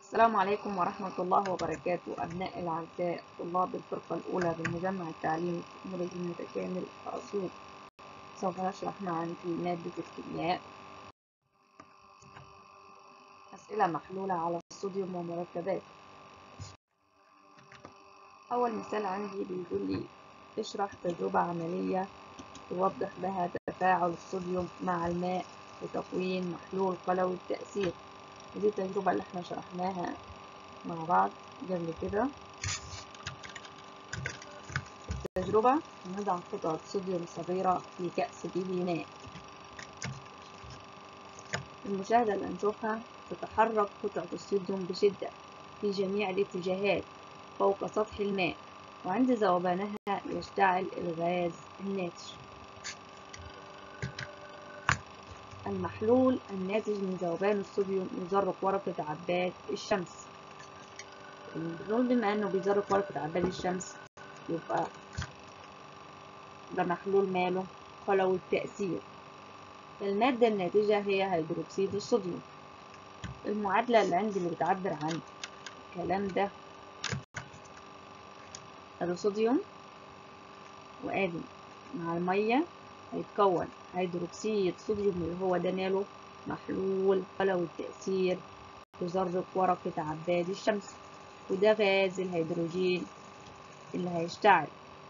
السلام عليكم ورحمة الله وبركاته أبناء الأعزاء طلاب الفرقة الأولى بالمجمع التعليمي التكنولوجي المتكامل أسيوط سوف نشرح معا في مادة الكيمياء أسئلة محلولة على الصوديوم ومركبات أول مثال عندي بيقول لي اشرح تجربة عملية توضح بها تفاعل الصوديوم مع الماء لتكوين محلول قلوي التأثير ودي التجربة اللي احنا شرحناها مع بعض قبل كده التجربة نضع قطعة صوديوم صغيرة في كأس به ماء المشاهدة اللي هنشوفها تتحرك قطعة الصوديوم بشدة في جميع الاتجاهات فوق سطح الماء وعند ذوبانها يشتعل الغاز الناتج المحلول الناتج من ذوبان الصوديوم يزرق ورقة عباد الشمس بنقول بما انه بيزرق ورقة عباد الشمس يبقى ده محلول ماله قلوي التأثير المادة الناتجة هي هيدروكسيد الصوديوم المعادلة اللي عندي اللي بتعبر عن الكلام ده ادي صوديوم وادي مع المية هيتكون هيدروكسيد صوديوم اللي هو ده ماله محلول قلوي التأثير يزرق ورقة عباد الشمس وده غاز الهيدروجين اللي هيشتعل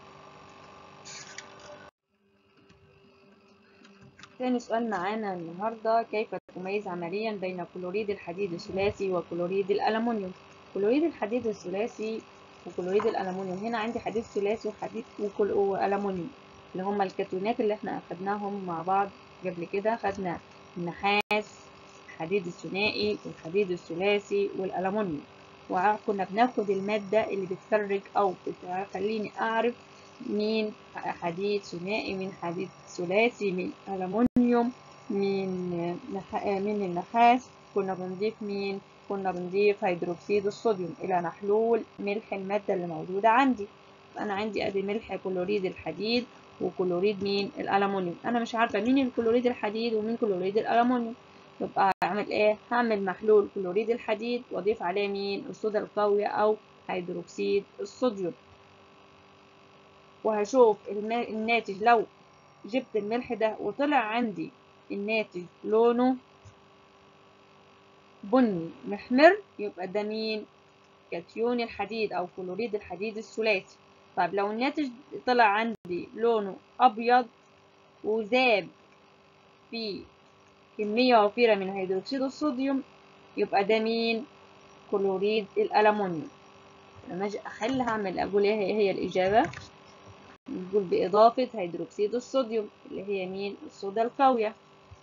تاني سؤال معانا النهاردة كيف تميز عمليا بين كلوريد الحديد الثلاثي وكلوريد الألمنيوم كلوريد الحديد الثلاثي وكلوريد الألمنيوم هنا عندي حديد ثلاثي وحديد وألمنيوم اللي هما الكتونات اللي احنا أخدناهم مع بعض قبل كده خدنا النحاس الحديد الثنائي والحديد الثلاثي والألمنيوم وكنا بناخد المادة اللي بتفرق أو بتخليني أعرف مين حديد ثنائي من حديد ثلاثي من ألمنيوم من نح... من النحاس كنا بنضيف مين كنا بنضيف هيدروكسيد الصوديوم إلى محلول ملح المادة اللي موجودة عندي أنا عندي أدي ملح كلوريد الحديد وكلوريد مين الألمنيوم أنا مش عارفة مين الكلوريد الحديد ومين كلوريد الألمنيوم يبقى هعمل إيه هعمل محلول كلوريد الحديد وأضيف عليه مين الصودا القوية أو هيدروكسيد الصوديوم وهشوف الناتج لو جبت الملح ده وطلع عندي الناتج لونه بني محمر يبقى ده مين كاتيون الحديد أو كلوريد الحديد الثلاثي طيب لو الناتج طلع عندي لونه أبيض وذاب في كمية وفيرة من هيدروكسيد الصوديوم يبقى ده مين كلوريد الألمنيوم لما أجي أحل هعمل أقول إيه هي الإجابة نقول بإضافة هيدروكسيد الصوديوم اللي هي مين الصودا القوية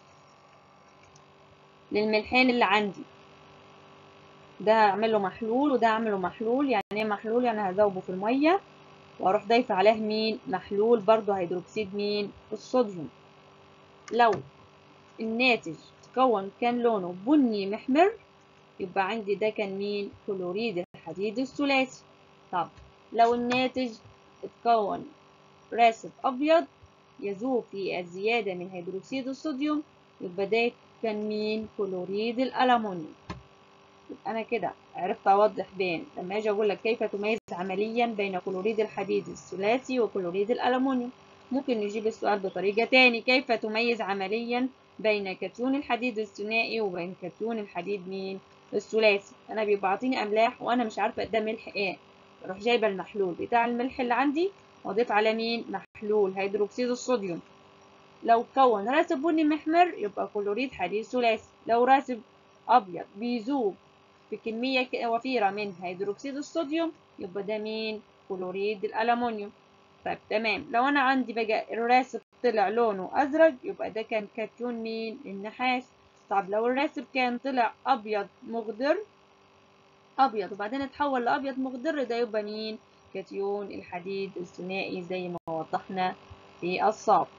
للملحين اللي عندي ده هعمل له محلول وده هعمل له محلول يعني ايه محلول يعني هذوبه في الميه واروح ضايفه عليه مين محلول برضو هيدروكسيد مين الصوديوم لو الناتج تكون كان لونه بني محمر يبقى عندي ده كان مين كلوريد الحديد الثلاثي طب لو الناتج اتكون راسب ابيض يذوب في الزياده من هيدروكسيد الصوديوم يبقى ده كان مين كلوريد الألمنيوم يبقى أنا كده عرفت أوضح بين لما أجي أقول لك كيف تميز عمليا بين كلوريد الحديد الثلاثي وكلوريد الألمنيوم ممكن نجيب السؤال بطريقة تاني كيف تميز عمليا بين كتيون الحديد الثنائي وبين كتيون الحديد مين الثلاثي أنا بيبقى عاطيني أملاح وأنا مش عارفة ده ملح إيه أروح جايبة المحلول بتاع الملح اللي عندي وأضيف على مين محلول هيدروكسيد الصوديوم لو كون راسب بني محمر يبقى كلوريد حديد ثلاثي لو راسب أبيض بيذوب في كمية وفيرة من هيدروكسيد الصوديوم يبقى ده مين كلوريد الألمنيوم طيب تمام لو أنا عندي بقى الراسب طلع لونه أزرق يبقى ده كان كاتيون مين النحاس طب لو الراسب كان طلع أبيض مخضر أبيض وبعدين اتحول لأبيض مخضر ده يبقى مين كاتيون الحديد الثنائي زي ما وضحنا في الصاب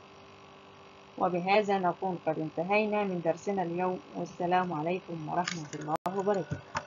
وبهذا نكون قد انتهينا من درسنا اليوم والسلام عليكم ورحمة الله وبركاته